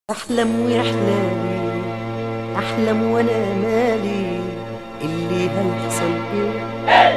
احلم ويحلالي احلم وانا مالي اللي هيحصل ايه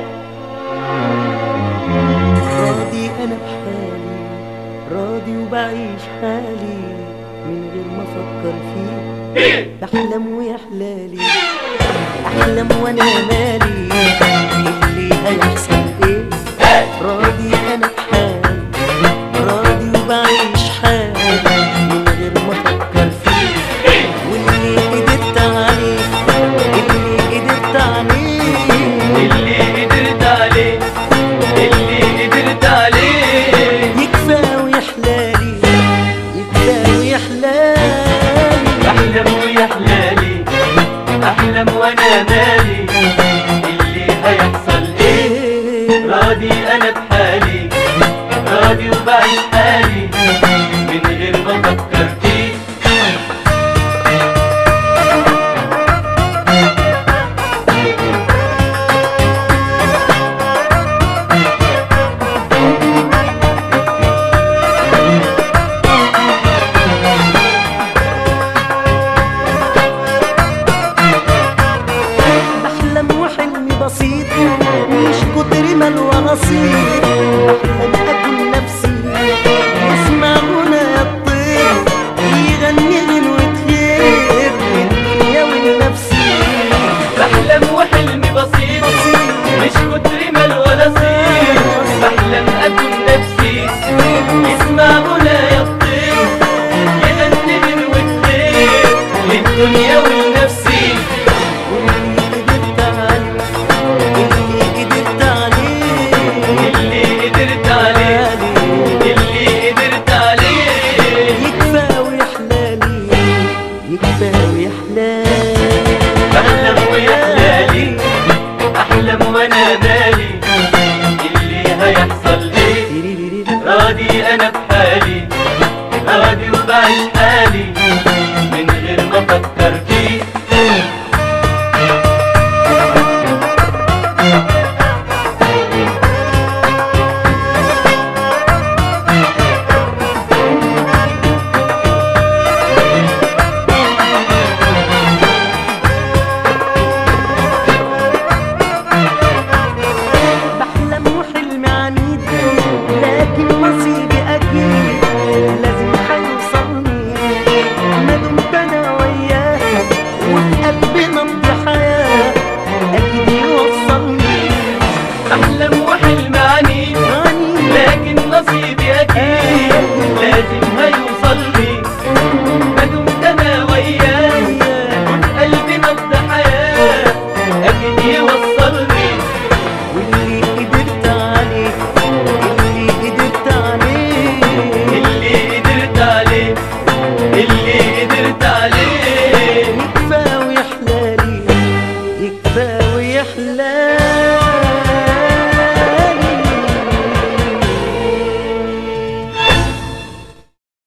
راضي انا بحالي راضي وبعيش حالي من غير ما افكر فيه بحلم ويحلالي احلم وانا مالي اللي هيحصل ايه راضي انا بحالي راضي وبعيش حالي من غير ما افكر فيه واللي قدرت عليه اللي قدرت عليه اللي قدرت عليه اللي قدرت عليه يكفى ويحلالي يكفى ويحلالي احلم ويا حلالي احلم وانا مالي اللي هيحصل ايه راضي انا بحالي راضي وبعيش حالي من غير ما افكر فيه بحلم وحلمي بسيط مش كتر ما الوراثير بحلم اكون نفسي يسمع غنى الطير يغني غنوة خير للدنيا ولنفسي بحلم وحلمي بسيط مش كتر ما الولاصير بحلم اكون نفسي يسمع غنايا الطير يغني من وكتير للدنيا ولنفسي واللي قدرت عليه اللي قدرت عليه اللي قدرت عليه اللي قدرت عليه يكفى ويحلالي يكفى ويحلالي بحلم ويا حلالي احلم وانا مالي اللي هيحصل ايه راضي انا بحالي راضي وبعيش حالي من غير ما افكر فيه بحلم وحلمي عنيد لكن نصيبي اكيد لازم هيوصلني ما دمت انا وياه وفي قلبي نبض حياه اكيد يوصلني احلم وحلم عنيد عنيد لكن نصيبي اكيد لازم هيوصلني ما دمت انا وياه وفي قلبي نبض حياه اكيد يوصلني واللي قدرت عليه اللي قدرت عليه اللي قدرت عليه اللي قدرت عليه يكفى ويحلالي يكفى ويحلالي